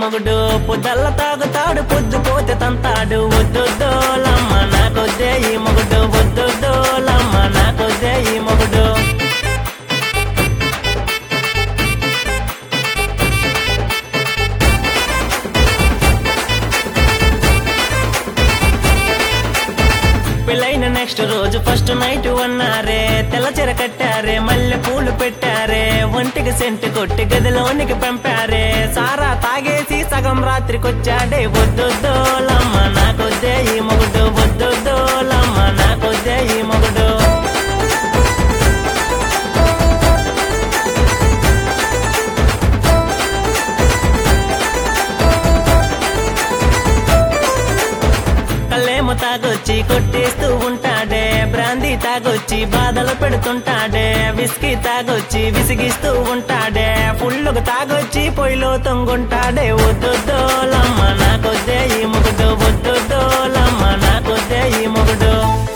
మొగుడు పొద్దల్ల తాగుతాడు పొద్దుపోతే తంతాడు వద్దొద్దోలమ్మ నాకొద్దే ఈ మొగుడు వద్దొద్దోలమ్మ నాకొద్దే ఈ మొగుడు పెళ్ళైన నెక్స్ట్ రోజు ఫస్ట్ నైట్ అన్నారే తెల్ల చీర కట్టారే మల్లె పూలు పెట్టారే ఒంటికి సెంటు కొట్టి గదిలోనికి పంపారే సారా తాగేసి సగం రాత్రికొచ్చాడే వద్దొద్దోలమ్మ నాకొద్దే ఈ మొగుడు వద్దొద్దోలమ్మ నాకొద్దే ఈ మొగుడు కళ్ళేమో తాగొచ్చి కొట్టేస్తూ ఉంటాడే బ్రాందీ తాగొచ్చి బాధలు పెడుతుంటాడే విస్కీ తాగొచ్చి విసిగిస్తూ ఉంటాడే ఫుల్లుగా తాగొచ్చి పొయ్యిలో తొంగుంటాడే వద్దొద్దోలమ్మ నాకొద్దే ఈ మొగుడు వద్దొద్దోలమ్మ నాకొద్దే ఈ మొగుడు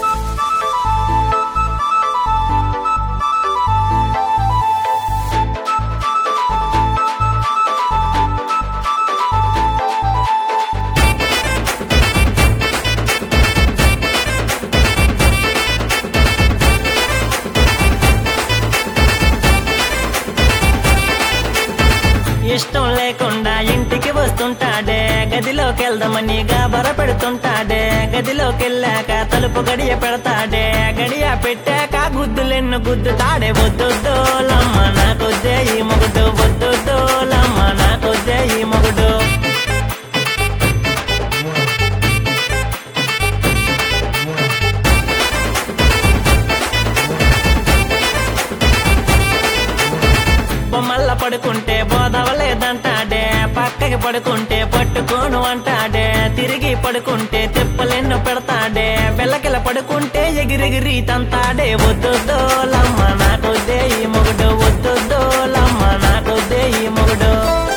ఇష్టం లేకుండా ఇంటికి వస్తుంటాడే గదిలోకి వెళ్దామని గాబర పెడుతుంటాడే గదిలోకి వెళ్ళాక తలుపు గడియ పెడతాడే గడియ పెట్టాక గుద్దులెన్ను గుద్దుతాడే వద్దొద్దోలమ్మ నాకొద్దే ఈ మొగుడు వద్దొద్దోలమ్మ నాకొద్దే ఈ మొగుడు బొమ్మల్ల పడుకుంటే బోధవలేదంటాడే పక్కకి పడుకుంటే పట్టుకోను అంటాడే తిరిగి పడుకుంటే తిప్పలెన్ను పెడతాడే వెల్లకిల పడుకుంటే ఎగిరెగిరి తంతాడే వద్దొద్దోలమ్మ నాకొద్దే ఈ మొగుడు వద్దొద్దోలమ్మ నాకొద్దే ఈ మొగుడు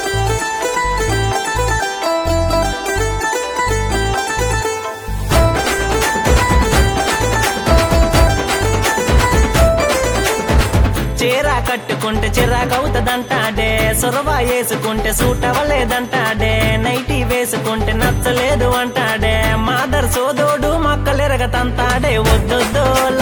చీర కట్టుకుంటే చిరాకవుతుందంటాడే సొరవ వేసుకుంటే సూట్ అవ్వలేదంటాడే నైటీ వేసుకుంటే నచ్చలేదు అంటాడే మాదర్ సోదోడు మక్కలెరగతంతాడే వద్దొద్దోల